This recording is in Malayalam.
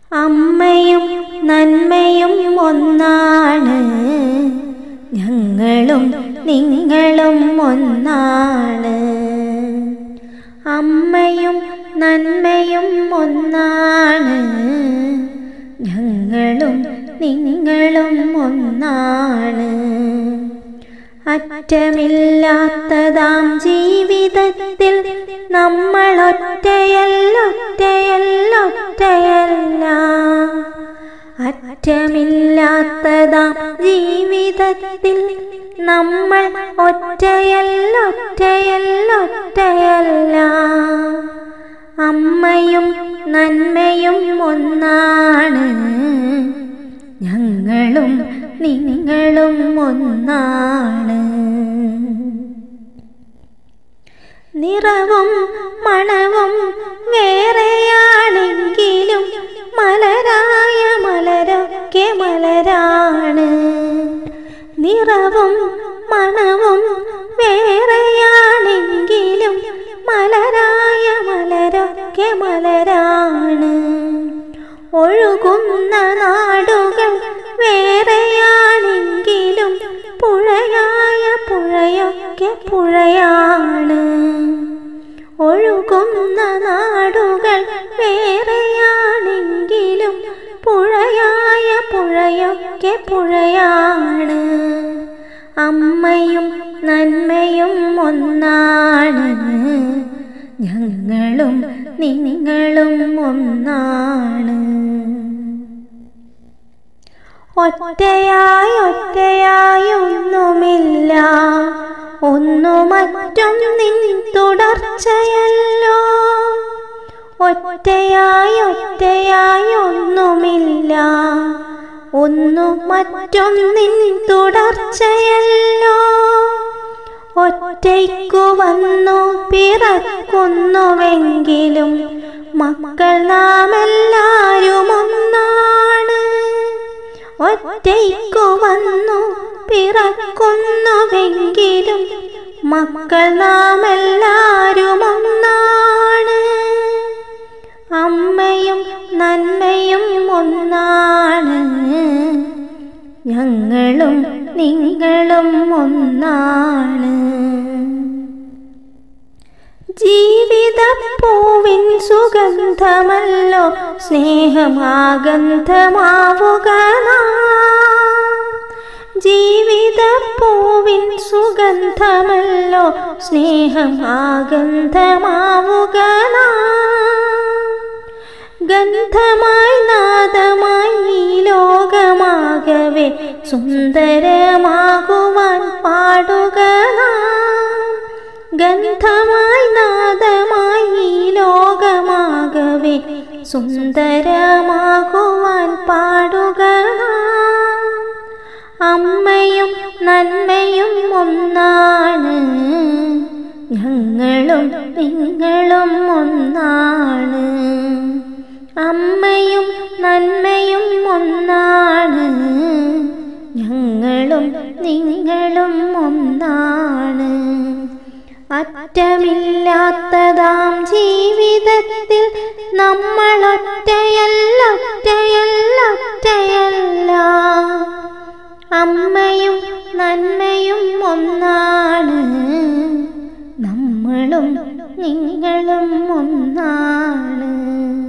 അമ്മയും നന്മയും ഒന്നാണ് ഞങ്ങളും നിങ്ങളും ഒന്നാണ് അമ്മയും നന്മയും ഒന്നാണ് ഞങ്ങളും നിങ്ങളും ഒന്നാണ് അറ്റമില്ലാത്തതാം ജീവിതത്തിൽ നമ്മൾ ഒറ്റയല്ലൊറ്റയല്ലൊറ്റയല്ല അറ്റമില്ലാത്തതാം ജീവിതത്തിൽ നമ്മൾ ഒറ്റയല്ലൊറ്റയല്ലൊറ്റയല്ല അമ്മയും നന്മയും ഒന്നാണ് ഞങ്ങളും നിങ്ങളും ഒന്നാണ് നിറവും മണവും വേറെയാണെങ്കിലും മലരായ മലരൊക്കെ മലരാണ് നിറവും മണവും വേറെയാണെങ്കിലും മലരായ മലരൊക്കെ മലരാണ് ഒഴുകുന്ന നാടുകൾ വേറെയാണെങ്കിലും പുഴയായ പുഴയൊക്കെ പുഴയാണ് ഒഴുകുന്ന നാടുകൾ വേറെയാണെങ്കിലും പുഴയായ പുഴയൊക്കെ പുഴയാണ് അമ്മയും നന്മയും ഒന്നാണ് ഞങ്ങളും നിങ്ങളും ഒന്നാണ് ഒറ്റയായി ഒറ്റയായി ഒന്നുമില്ല ഒന്നു മറ്റും നിൻ തുടർച്ചയല്ലോ ഒറ്റയായി ഒറ്റയായി ഒന്നുമില്ല ഒന്നു മറ്റും നിൻ തുടർച്ചയല്ലോ ഒറ്റയ്ക്കു വന്നു പിറക്കുന്നുവെങ്കിലും മക്കൾ നാം എല്ലാരും ഒന്നാണ് ഒറ്റയ്ക്കു വന്നു പിറക്കുന്നുവെങ്കിലും മക്കൾ നാം എല്ലാരും ഒന്നാണ് അമ്മയും നന്മയും ഒന്നാണ് ഞങ്ങളും നിങ്ങളും ഒന്നാണ് ജീവിതപ്പൂവിൻ സുഗന്ധമല്ലോ സ്നേഹമാഗന്ധമാവുക ജീവിതപ്പൂവിൻ സുഗന്ധമല്ലോ സ്നേഹമാഗന്ധമാവുക ഗന്ധമായി നാദമായി ഈ ലോകമാകവേ സുന്ദരമാകുവാൻ പാടുക ഗന്ധമായി നാദമായി ഈ ലോകമാകവേ സുന്ദരമാകുവാൻ പാടുക അമ്മയും നന്മയും ഒന്നാണ് ഞങ്ങളും നിങ്ങളും ഒന്നാണ് അമ്മയും നന്മയും ഒന്നാണ് ഞങ്ങളും നിങ്ങളും ഒന്നാണ് അറ്റമില്ലാത്തതാം ജീവിതത്തിൽ നമ്മൾ ഒറ്റയല്ല ഒറ്റയല്ല ഒറ്റയല്ല അമ്മയും നന്മയും ഒന്നാണ് നമ്മളും നിങ്ങളും ഒന്നാണ്